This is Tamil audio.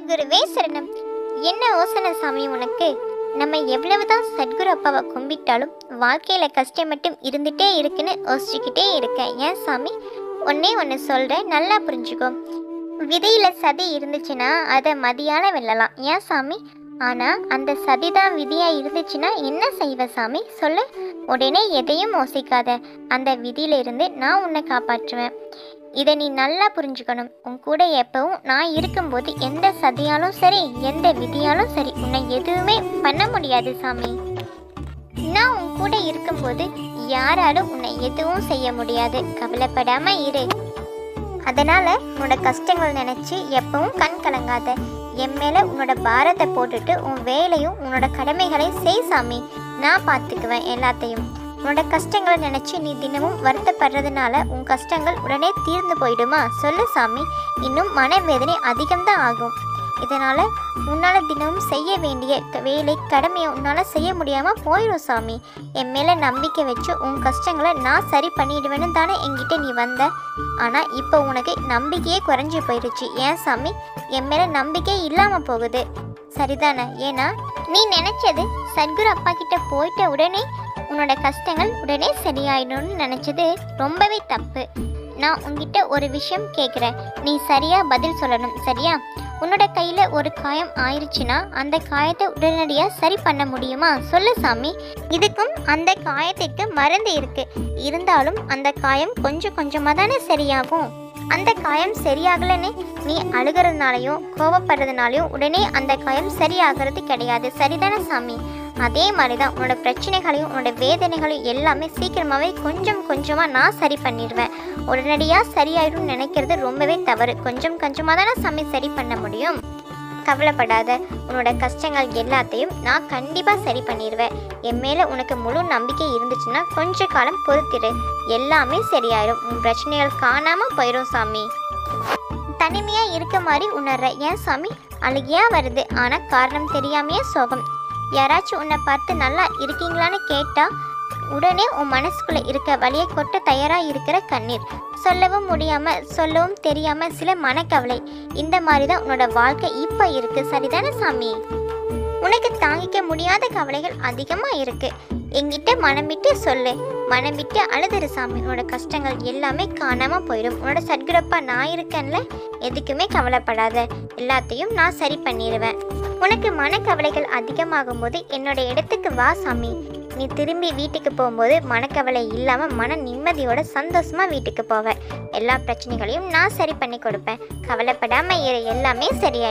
குருவே சரணம் என்ன யோசனை சாமி உனக்கு நம்ம எவ்வளவுதான் சத்குரு அப்பாவை கும்பிட்டாலும் வாழ்க்கையில கஷ்டம் மட்டும் இருந்துட்டே இருக்குன்னு யோசிச்சுக்கிட்டே இருக்கேன் ஏன் சாமி ஒன்னே ஒன்று சொல்கிறேன் நல்லா புரிஞ்சுக்கோ விதியில சதி இருந்துச்சுன்னா அதை மதியால வெல்லலாம் ஏன் சாமி ஆனால் அந்த சதி தான் விதியாக இருந்துச்சுன்னா என்ன செய்வ சாமி சொல்லு உடனே எதையும் யோசிக்காத அந்த விதியிலிருந்து நான் உன்னை காப்பாற்றுவேன் இதை நீ நல்லா புரிஞ்சுக்கணும் உன் கூட எப்பவும் நான் இருக்கும்போது எந்த சதியாலும் சரி எந்த விதியாலும் சரி உன்னை எதுவுமே பண்ண முடியாது சாமி நான் உன் கூட இருக்கும்போது யாராலும் உன்னை எதுவும் செய்ய முடியாது கவலைப்படாம இரு அதனால உன்னோட கஷ்டங்கள் நினைச்சு எப்பவும் கண் கலங்காத என் மேல உன்னோட பாரத்தை போட்டுட்டு உன் வேலையும் உன்னோட கடமைகளை செய் சாமி நான் பார்த்துக்குவேன் எல்லாத்தையும் உன்னோட கஷ்டங்களை நினைச்சு நீ தினமும் வருத்தப்படுறதுனால உன் கஷ்டங்கள் உடனே தீர்ந்து போயிடுமா சொல்லு சாமி இன்னும் மனவேதனை அதிகம்தான் ஆகும் இதனால உன்னால தினமும் செய்ய வேண்டிய க- வேலை கடமையை உன்னால செய்ய முடியாம போயிடும் சாமி என் மேல நம்பிக்கை வச்சு உன் கஷ்டங்களை நான் சரி பண்ணிடுவேன்னு தானே என்கிட்ட நீ வந்த ஆனா இப்போ உனக்கு நம்பிக்கையே குறைஞ்சி போயிடுச்சு ஏன் சாமி என் மேல நம்பிக்கை இல்லாம போகுது சரிதானே ஏன்னா நீ நினைச்சது சத்குரு அப்பா கிட்ட போயிட்ட உடனே உன்னோட கஷ்டங்கள் உடனே சரியாயிடும்னு நினைச்சது ரொம்பவே தப்பு நான் உன்கிட்ட ஒரு விஷயம் கேட்குறேன் நீ சரியா பதில் சொல்லணும் சரியா உன்னோட கையில ஒரு காயம் ஆயிருச்சுன்னா அந்த காயத்தை உடனடியா சரி பண்ண முடியுமா சொல்லு சாமி இதுக்கும் அந்த காயத்திற்கு மருந்து இருக்கு இருந்தாலும் அந்த காயம் கொஞ்சம் கொஞ்சமா தானே சரியாகும் அந்த காயம் சரியாகலன்னு நீ அழுகிறதுனாலையும் கோபப்படுறதுனாலையும் உடனே அந்த காயம் சரியாகிறது கிடையாது சரிதானே சாமி அதே மாதிரி தான் உன்னோட பிரச்சனைகளையும் உன்னோட வேதனைகளையும் எல்லாமே சீக்கிரமாகவே கொஞ்சம் கொஞ்சமாக நான் சரி பண்ணிடுவேன் உடனடியாக சரியாயிடும்னு நினைக்கிறது ரொம்பவே தவறு கொஞ்சம் கொஞ்சமாக தானே சாமி சரி பண்ண முடியும் கவலைப்படாத உன்னோட கஷ்டங்கள் எல்லாத்தையும் நான் கண்டிப்பாக சரி பண்ணிடுவேன் என் மேலே உனக்கு முழு நம்பிக்கை இருந்துச்சுன்னா கொஞ்ச காலம் பொறுத்திரு எல்லாமே சரியாயிடும் உன் பிரச்சனைகள் காணாமல் போயிடும் சாமி தனிமையாக இருக்க மாதிரி உணர்ற ஏன் சாமி அழுகையா வருது ஆனால் காரணம் தெரியாமையே சோகம் யாராச்சும் உன்னை பார்த்து நல்லா இருக்கீங்களான்னு கேட்டா உடனே உன் மனசுக்குள்ள இருக்க வழியை கொட்ட தயாரா இருக்கிற கண்ணீர் சொல்லவும் முடியாம சொல்லவும் தெரியாம சில மனக்கவலை இந்த மாதிரி தான் உன்னோட வாழ்க்கை இப்போ இருக்கு சரிதானே சாமி உனக்கு தாங்கிக்க முடியாத கவலைகள் அதிகமா இருக்கு என்கிட்ட மனம் விட்டு சொல்லு மனம் விட்டு அழுதுரு சாமி உன்னோட கஷ்டங்கள் எல்லாமே காணாம போயிடும் உன்னோட சத்குரப்பா நான் இருக்கேன்ல எதுக்குமே கவலைப்படாத எல்லாத்தையும் நான் சரி பண்ணிடுவேன் உனக்கு மனக்கவலைகள் அதிகமாகும் போது என்னோட இடத்துக்கு வா சாமி நீ திரும்பி வீட்டுக்கு போகும்போது மனக்கவலை இல்லாமல் மன நிம்மதியோட சந்தோஷமா வீட்டுக்கு போவ எல்லா பிரச்சனைகளையும் நான் சரி பண்ணி கொடுப்பேன் கவலைப்படாம இரு எல்லாமே சரியா